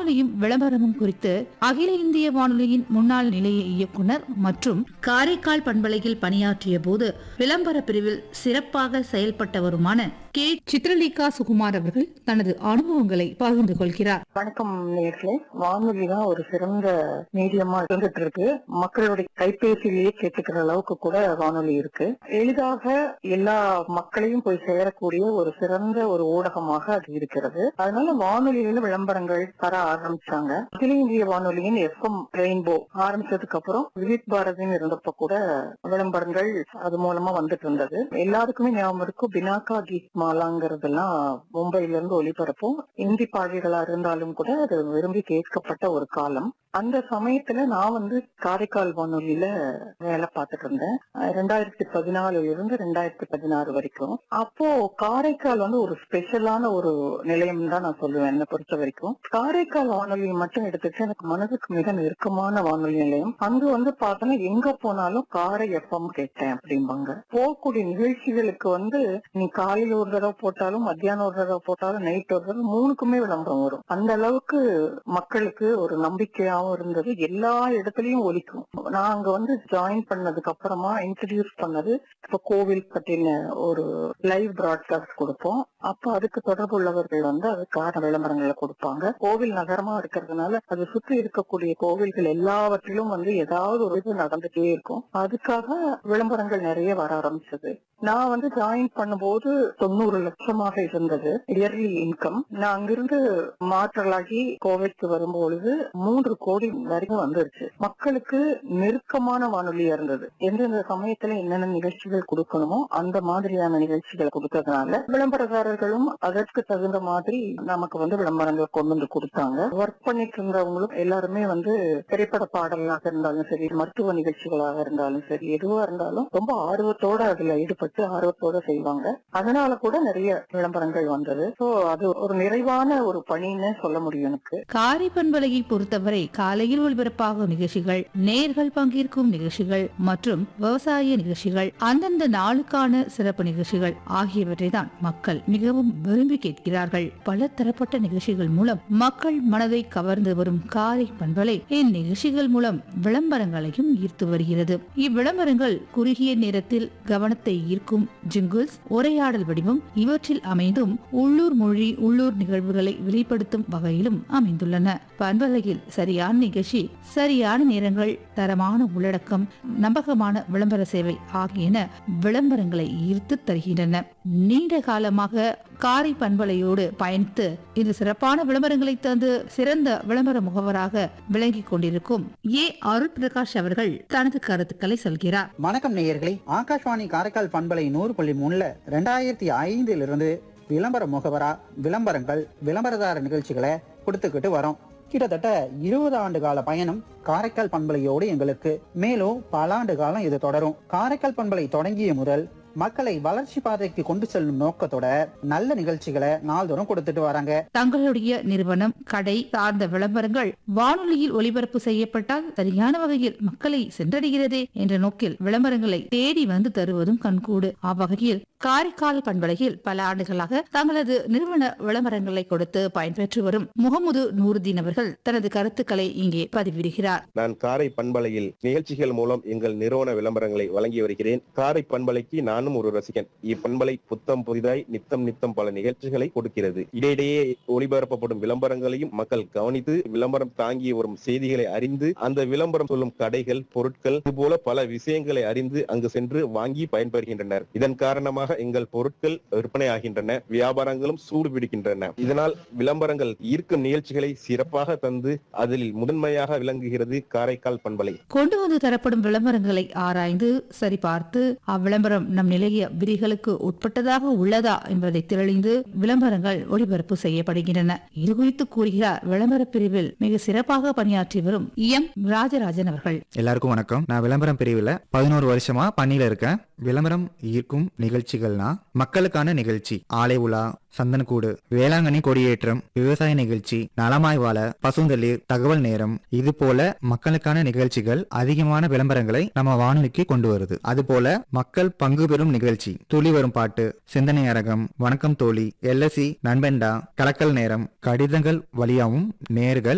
வானொலியும் விளம்பரமும் குறித்து அகில இந்திய வானொலியின் முன்னாள் நிலைய இயக்குனர் மற்றும் காரைக்கால் பண்பலையில் பணியாற்றிய போது விளம்பர பிரிவில் சிறப்பாக செயல்பட்டவருமான கே சித்ரலேகா சுகுமார் அவர்கள் தனது அனுபவங்களை பகிர்ந்து கொள்கிறார் வணக்கம் நேர்களே வானொலி தான் ஒரு சிறந்த மீடியமா இருந்துட்டு இருக்கு மக்களுடைய கைபேசியிலேயே கேட்டுக்கிற அளவுக்கு கூட வானொலி இருக்கு எளிதாக எல்லா மக்களையும் போய் சேரக்கூடிய ஒரு சிறந்த ஒரு ஊடகமாக அது இருக்கிறது அதனால வானொலியில விளம்பரங்கள் தர ஆரம்பிச்சாங்க அகில இந்திய வானொலியின் எஃப்எம் ரெயின்போ ஆரம்பிச்சதுக்கு அப்புறம் விவித் பாரதின்னு இருந்தப்ப கூட விளம்பரங்கள் அது மூலமா வந்துட்டு இருந்தது எல்லாருக்குமே ஞாபகம் இருக்கும் பினாக்கா கீத் மாலாங்கிறதெல்லாம் மும்பைல இருந்து ஒளிபரப்பும் இந்தி பாடல்களா இருந்தாலும் கூட அது விரும்பி கேட்கப்பட்ட ஒரு காலம் அந்த சமயத்துல நான் வந்து காரைக்கால் வானொலியில வேலை பார்த்துட்டு இருந்தேன் அஹ் ரெண்டாயிரத்தி பதினாலுல இருந்து ரெண்டாயிரத்தி பதினாறு வரைக்கும் அப்போ காரைக்கால் வந்து ஒரு ஸ்பெஷலான ஒரு நிலையம் தான் நான் சொல்லுவேன் என்னை பொறுத்த வரைக்கும் காரைக்கால் வானொலி மட்டும் எடுத்துட்டு எனக்கு மனதுக்கு மிக நெருக்கமான வானொலி நிலையம் அங்க வந்து பார்த்தோன்னா எங்க போனாலும் காரை எஃப்எம் கேட்டேன் அப்படிம்பாங்க போகக்கூடிய நிகழ்ச்சிகளுக்கு வந்து நீ காலையில ஒரு தடவை போட்டாலும் மத்தியானம் ஒரு தடவை போட்டாலும் நைட் ஒரு தடவை மூணுக்குமே விளம்பரம் வரும் அந்த அளவுக்கு மக்களுக்கு ஒரு நம்பிக்கையாவும் இருந்தது எல்லா இடத்துலயும் ஒலிக்கும் நான் அங்க வந்து ஜாயின் பண்ணதுக்கு அப்புறமா இன்ட்ரடியூஸ் பண்ணது இப்ப கோவில் பத்தின ஒரு லைவ் பிராட்காஸ்ட் கொடுப்போம் அப்ப அதுக்கு தொடர்பு உள்ளவர்கள் வந்து அதுக்கான விளம்பரங்களை கொடுப்பாங்க கோவில் நகரமா இருக்கிறதுனால அது சுற்றி இருக்கக்கூடிய கோவில்கள் எல்லாவற்றிலும் வந்து ஏதாவது ஒரு இது நடந்துட்டே இருக்கும் அதுக்காக விளம்பரங்கள் நிறைய வர ஆரம்பிச்சது நான் வந்து ஜாயின் பண்ணும்போது தொண்ணூறு லட்சமாக இருந்தது இயர்லி இன்கம் நான் அங்கிருந்து மாற்றலாகி கோவைக்கு வரும்பொழுது மூன்று கோடி வரைக்கும் வந்துருச்சு மக்களுக்கு நெருக்கமான வானொலியா இருந்தது எந்தெந்த சமயத்துல என்னென்ன நிகழ்ச்சிகள் கொடுக்கணுமோ அந்த மாதிரியான நிகழ்ச்சிகளை கொடுக்கறதுனால விளம்பரதாரர்களும் அதற்கு தகுந்த மாதிரி நமக்கு வந்து விளம்பரங்கள் கொண்டு வந்து கொடுத்தாங்க ஒர்க் பண்ணிட்டு இருந்தவங்களும் எல்லாருமே வந்து திரைப்பட பாடலாக இருந்தாலும் சரி மருத்துவ நிகழ்ச்சிகளாக இருந்தாலும் சரி எதுவா இருந்தாலும் ரொம்ப ஆர்வத்தோட அதுல ஈடுபட்டு ஆர்வத்தோட செய்வாங்க அதனால கூட நிறைய விளம்பரங்கள் வந்தது சோ அது ஒரு நிறைவான ஒரு பணின்னு சொல்ல முடியும் எனக்கு காரை பண்பலையை பொறுத்தவரை காலையில் ஒளிபரப்பாகும் நிகழ்ச்சிகள் நேர்கள் பங்கேற்கும் நிகழ்ச்சிகள் மற்றும் விவசாய நிகழ்ச்சிகள் அந்தந்த நாளுக்கான சிறப்பு நிகழ்ச்சிகள் ஆகியவற்றை தான் மக்கள் மிகவும் விரும்பி கேட்கிறார்கள் பல தரப்பட்ட நிகழ்ச்சிகள் மூலம் மக்கள் மனதை கவர்ந்து வரும் காரை பண்பலை இந்நிகழ்ச்சிகள் மூலம் விளம்பரங்களையும் ஈர்த்து வருகிறது இவ்விளம்பரங்கள் குறுகிய நேரத்தில் கவனத்தை ஈர்க்கும் ஜிங்கிள்ஸ் உரையாடல் வடிவம் இவற்றில் அமைந்தும் உள்ளூர் மொழி உள்ளூர் நிகழ்வுகளை வெளிப்படுத்தும் வகையிலும் அமைந்துள்ளன பண்பலையில் சரியான நிகழ்ச்சி சரியான நேரங்கள் தரமான உள்ளடக்கம் நம்பகமான விளம்பர சேவை ஆகியன விளம்பரங்களை ஈர்த்து தருகின்றன நீண்ட காலமாக காரை பண்பலையோடு பயணித்து இது சிறப்பான விளம்பரங்களை தந்து சிறந்த விளம்பர முகவராக விளங்கிக் கொண்டிருக்கும் ஏ அருள் பிரகாஷ் அவர்கள் தனது கருத்துக்களை சொல்கிறார் வணக்கம் நேயர்களே ஆகாஷ்வாணி காரைக்கால் பண்பலை நூறு புள்ளி மூணுல ரெண்டாயிரத்தி ஐந்துல இருந்து விளம்பர முகவரா விளம்பரங்கள் விளம்பரதார நிகழ்ச்சிகளை கொடுத்துக்கிட்டு வரோம் கிட்டத்தட்ட இருபது ஆண்டு கால பயணம் காரைக்கால் பண்பலையோடு எங்களுக்கு மேலும் பல ஆண்டு காலம் இது தொடரும் காரைக்கால் பண்பலை தொடங்கிய முதல் மக்களை வளர்ச்சி பாதைக்கு கொண்டு செல்லும் நோக்கத்தோட நல்ல நிகழ்ச்சிகளை நாள்தோறும் கொடுத்துட்டு வராங்க தங்களுடைய நிறுவனம் கடை சார்ந்த விளம்பரங்கள் வானொலியில் ஒளிபரப்பு செய்யப்பட்டால் சரியான வகையில் மக்களை சென்றடைகிறதே என்ற நோக்கில் விளம்பரங்களை தேடி வந்து தருவதும் கண்கூடு அவ்வகையில் காரைக்கால் பண்பலையில் பல ஆண்டுகளாக தங்களது நிறுவன விளம்பரங்களை கொடுத்து பயன்பெற்று வரும் முகமது நூறுதீன் அவர்கள் தனது கருத்துக்களை இங்கே பதிவிடுகிறார் நான் காரை பண்பலையில் நிகழ்ச்சிகள் மூலம் எங்கள் நிறுவன விளம்பரங்களை வழங்கி வருகிறேன் காரை பண்பலைக்கு நானும் ஒரு ரசிகன் இப்பண்பலை புத்தம் புதிதாய் நித்தம் நித்தம் பல நிகழ்ச்சிகளை கொடுக்கிறது இடையிடையே ஒளிபரப்பப்படும் விளம்பரங்களையும் மக்கள் கவனித்து விளம்பரம் தாங்கி வரும் செய்திகளை அறிந்து அந்த விளம்பரம் சொல்லும் கடைகள் பொருட்கள் இதுபோல பல விஷயங்களை அறிந்து அங்கு சென்று வாங்கி பயன்பெறுகின்றனர் இதன் காரணமாக எங்கள் பொருட்கள் விற்பனை ஆகின்றன வியாபாரங்களும் சூடு பிடிக்கின்றன இதனால் விளம்பரங்கள் ஈர்க்கும் நிகழ்ச்சிகளை சிறப்பாக தந்து அதில் முதன்மையாக விளங்குகிறது காரைக்கால் பண்பலை கொண்டு வந்து தரப்படும் விளம்பரங்களை ஆராய்ந்து சரிபார்த்து அவ்விளம்பரம் நம் நிலைய விதிகளுக்கு உட்பட்டதாக உள்ளதா என்பதை தெளிந்து விளம்பரங்கள் ஒளிபரப்பு செய்யப்படுகின்றன இது குறித்து கூறுகிறார் விளம்பர பிரிவில் மிக சிறப்பாக பணியாற்றி வரும் எம் ராஜராஜன் அவர்கள் எல்லாருக்கும் வணக்கம் நான் விளம்பரம் பிரிவில் பதினோரு வருஷமா பணியில இருக்கேன் விளம்பரம் ஈர்க்கும் நிகழ்ச்சிகள்னா மக்களுக்கான நிகழ்ச்சி ஆலை உலா சந்தனக்கூடு வேளாங்கண்ணி கொடியேற்றம் விவசாய நிகழ்ச்சி நலமாய் வாழ பசுந்தளிர் தகவல் நேரம் இது போல மக்களுக்கான நிகழ்ச்சிகள் அதிகமான விளம்பரங்களை நம்ம வானொலிக்கு கொண்டு வருது அது போல மக்கள் பங்கு பெறும் நிகழ்ச்சி துளி வரும் பாட்டு சிந்தனை அரகம் வணக்கம் தோழி எல்எஸ்சி நண்பன்டா கலக்கல் நேரம் கடிதங்கள் வழியாகவும் நேர்கள்